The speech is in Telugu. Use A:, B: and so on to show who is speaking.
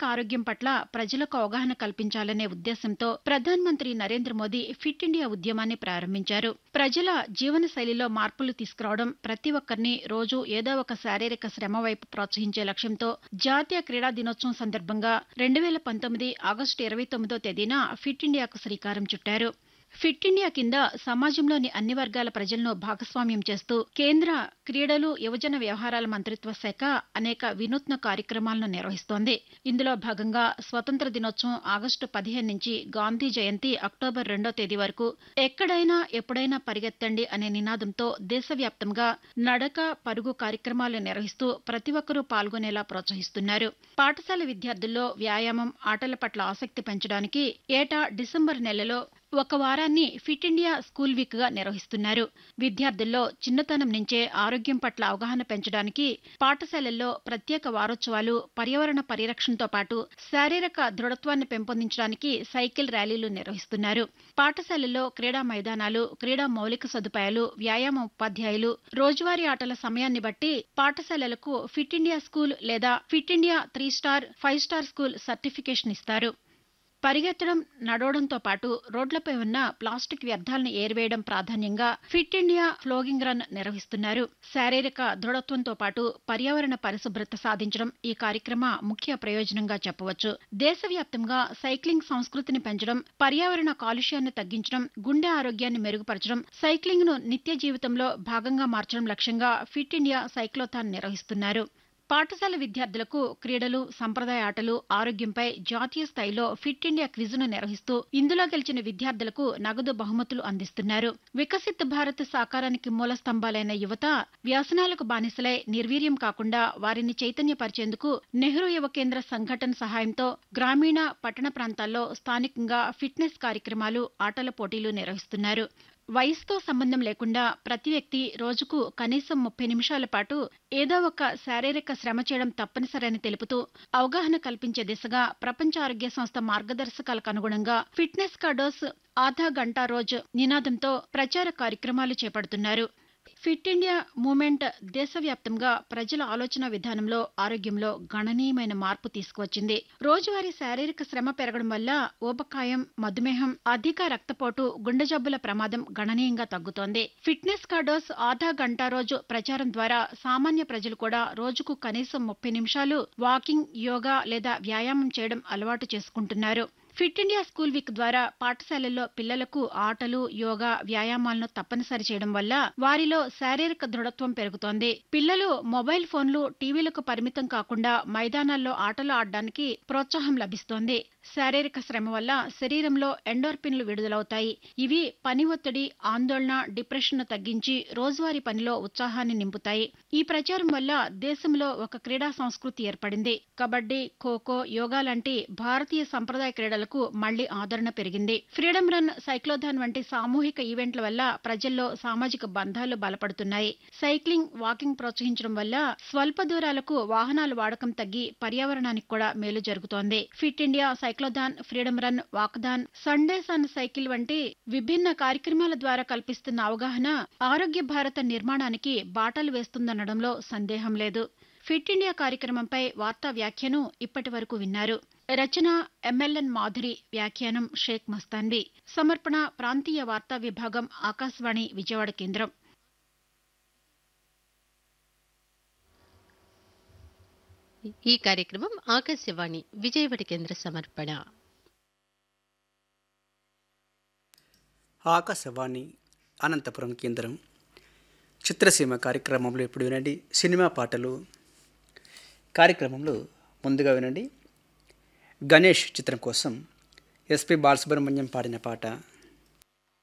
A: ఆరోగ్యం పట్ల ప్రజలకు అవగాహన కల్పించాలనే ఉద్దేశంతో ప్రధానమంత్రి నరేంద్ర మోదీ ఫిట్ ఇండియా ఉద్యమాన్ని ప్రారంభించారు ప్రజల జీవన శైలిలో మార్పులు తీసుకురావడం ప్రతి ఒక్కరిని రోజు ఏదో ఒక శారీరక శ్రమ వైపు ప్రోత్సహించే లక్ష్యంతో జాతీయ క్రీడా దినోత్సవం సందర్భంగా రెండు వేల పంతొమ్మిది ఆగస్టు ఇరవై తొమ్మిదో తేదీన ఫిట్ ఇండియాకు శ్రీకారం చుట్టారు ఫిట్ ఇండియా కింద సమాజంలోని అన్ని వర్గాల ప్రజలను భాగస్వామ్యం చేస్తూ కేంద్ర క్రీడలు యువజన వ్యవహారాల మంత్రిత్వ శాఖ అనేక వినూత్న కార్యక్రమాలను నిర్వహిస్తోంది ఇందులో భాగంగా స్వతంత్ర దినోత్సవం ఆగస్టు పదిహేను నుంచి గాంధీ జయంతి అక్టోబర్ రెండో తేదీ వరకు ఎక్కడైనా ఎప్పుడైనా పరిగెత్తండి అనే నినాదంతో దేశవ్యాప్తంగా నడక పరుగు కార్యక్రమాలు నిర్వహిస్తూ ప్రతి ఒక్కరూ పాల్గొనేలా ప్రోత్సహిస్తున్నారు పాఠశాల విద్యార్థుల్లో వ్యాయామం ఆటల పట్ల ఆసక్తి పెంచడానికి ఏటా డిసెంబర్ నెలలో ఒక వారాన్ని ఫిట్ ఇండియా స్కూల్ వీక్ గా నిర్వహిస్తున్నారు విద్యార్థుల్లో చిన్నతనం నుంచే ఆరోగ్యం పట్ల అవగాహన పెంచడానికి పాఠశాలల్లో ప్రత్యేక వారోత్సవాలు పర్యావరణ పరిరక్షణతో పాటు శారీరక దృఢత్వాన్ని పెంపొందించడానికి సైకిల్ ర్యాలీలు నిర్వహిస్తున్నారు పాఠశాలల్లో క్రీడా మైదానాలు క్రీడా మౌలిక సదుపాయాలు వ్యాయామ ఉపాధ్యాయులు రోజువారీ ఆటల సమయాన్ని బట్టి పాఠశాలలకు ఫిట్ ఇండియా స్కూల్ లేదా fit India three star five star school certification ఇస్తారు పరిగెత్తడం నడవడంతో పాటు రోడ్లపై ఉన్న ప్లాస్టిక్ వ్యర్థాలను ఏరివేయడం ప్రాధాన్యంగా ఫిట్ ఇండియా ఫ్లోగింగ్ రన్ నిర్వహిస్తున్నారు శారీరక దృఢత్వంతో పాటు పర్యావరణ పరిశుభ్రత సాధించడం ఈ కార్యక్రమ ముఖ్య ప్రయోజనంగా చెప్పవచ్చు దేశవ్యాప్తంగా సైక్లింగ్ సంస్కృతిని పెంచడం పర్యావరణ కాలుష్యాన్ని తగ్గించడం గుండె ఆరోగ్యాన్ని మెరుగుపరచడం సైక్లింగ్ ను నిత్య జీవితంలో భాగంగా మార్చడం లక్ష్యంగా ఫిట్ ఇండియా సైక్లోథాన్ నిర్వహిస్తున్నారు పాఠశాల విద్యార్థులకు క్రీడలు సంప్రదాయ ఆటలు ఆరోగ్యంపై జాతీయ స్థాయిలో ఫిట్ ఇండియా క్విజ్ను నిర్వహిస్తూ ఇందులో గెలిచిన విద్యార్థులకు నగదు బహుమతులు అందిస్తున్నారు వికసిత్ భారత్ సాకారానికి మూల స్తంభాలైన యువత వ్యసనాలకు బానిసలై నిర్వీర్యం కాకుండా వారిని చైతన్యపరిచేందుకు నెహ్రూ యువ కేంద్ర సంఘటన సహాయంతో గ్రామీణ పట్టణ ప్రాంతాల్లో స్థానికంగా ఫిట్నెస్ కార్యక్రమాలు ఆటల పోటీలు నిర్వహిస్తున్నారు వయసుతో సంబంధం లేకుండా ప్రతి వ్యక్తి రోజుకు కనీసం ముప్పై నిమిషాల పాటు ఏదో ఒక శారీరక శ్రమ చేయడం తప్పనిసరని తెలుపుతూ అవగాహన కల్పించే దిశగా ప్రపంచ ఆరోగ్య సంస్థ మార్గదర్శకాలకు అనుగుణంగా ఫిట్నెస్ కా డోస్ ఆధా గంటా రోజు నినాదంతో ప్రచార కార్యక్రమాలు చేపడుతున్నారు ఫిట్ ఇండియా మూమెంట్ దేశవ్యాప్తంగా ప్రజల ఆలోచన విధానంలో ఆరోగ్యంలో గణనీయమైన మార్పు తీసుకువచ్చింది రోజువారీ శారీరక శ్రమ పెరగడం వల్ల ఊబకాయం మధుమేహం అధిక రక్తపోటు గుండె జబ్బుల ప్రమాదం గణనీయంగా తగ్గుతోంది ఫిట్నెస్ కార్డోస్ ఆధా గంటా రోజు ప్రచారం ద్వారా సామాన్య ప్రజలు కూడా రోజుకు కనీసం ముప్పై నిమిషాలు వాకింగ్ యోగా లేదా వ్యాయామం చేయడం అలవాటు చేసుకుంటున్నారు ఫిట్ ఇండియా స్కూల్ వీక్ ద్వారా పాఠశాలల్లో పిల్లలకు ఆటలు యోగా వ్యాయామాలను తప్పనిసరి చేయడం వల్ల వారిలో శారీరక దృఢత్వం పెరుగుతోంది పిల్లలు మొబైల్ ఫోన్లు టీవీలకు పరిమితం కాకుండా మైదానాల్లో ఆటలు ఆడడానికి ప్రోత్సాహం లభిస్తోంది శారీరక శ్రమ వల్ల శరీరంలో ఎండోర్పిన్లు విడుదలవుతాయి ఇవి పని ఒత్తిడి ఆందోళన డిప్రెషన్ను తగ్గించి రోజువారీ పనిలో ఉత్సాహాన్ని నింపుతాయి ఈ ప్రచారం వల్ల దేశంలో ఒక క్రీడా సంస్కృతి ఏర్పడింది కబడ్డీ ఖోఖో యోగా లాంటి భారతీయ సంప్రదాయ క్రీడలకు మళ్లీ ఆదరణ పెరిగింది ఫ్రీడమ్ రన్ సైక్లోథాన్ వంటి సామూహిక ఈవెంట్ల వల్ల ప్రజల్లో సామాజిక బంధాలు బలపడుతున్నాయి సైక్లింగ్ వాకింగ్ ప్రోత్సహించడం వల్ల స్వల్ప దూరాలకు వాహనాల వాడకం తగ్గి పర్యావరణానికి కూడా మేలు జరుగుతోంది fit India cyclothon freedom run walkathon Sundays on cycle వంటి విభిన్న కార్యక్రమాల ద్వారా కల్పిస్తున్న అవగాహన ఆరోగ్య భారత నిర్మాణానికి బాటలు వేస్తుందనడంలో సందేహం లేదు ఫిట్ ఇండియా కార్యక్రమంపై వార్తా వ్యాఖ్యను ఇప్పటి వరకు విన్నారు రచన ఎంఎల్ఎన్ మాధురి వ్యాఖ్యానం షేక్ మస్తాన్వి సమర్పణ ప్రాంతీయ వార్తా విభాగం ఆకాశవాణి విజయవాడ కేంద్రం
B: ఈ కార్యక్రమం ఆకాశవాణి విజయవాడ కేంద్ర సమర్పణ
C: ఆకాశవాణి అనంతపురం కేంద్రం చిత్రసీమ కార్యక్రమంలో ఇప్పుడు వినండి సినిమా పాటలు కార్యక్రమంలో ముందుగా వినండి గణేష్ చిత్రం కోసం ఎస్పి బాలసుబ్రహ్మణ్యం పాడిన పాట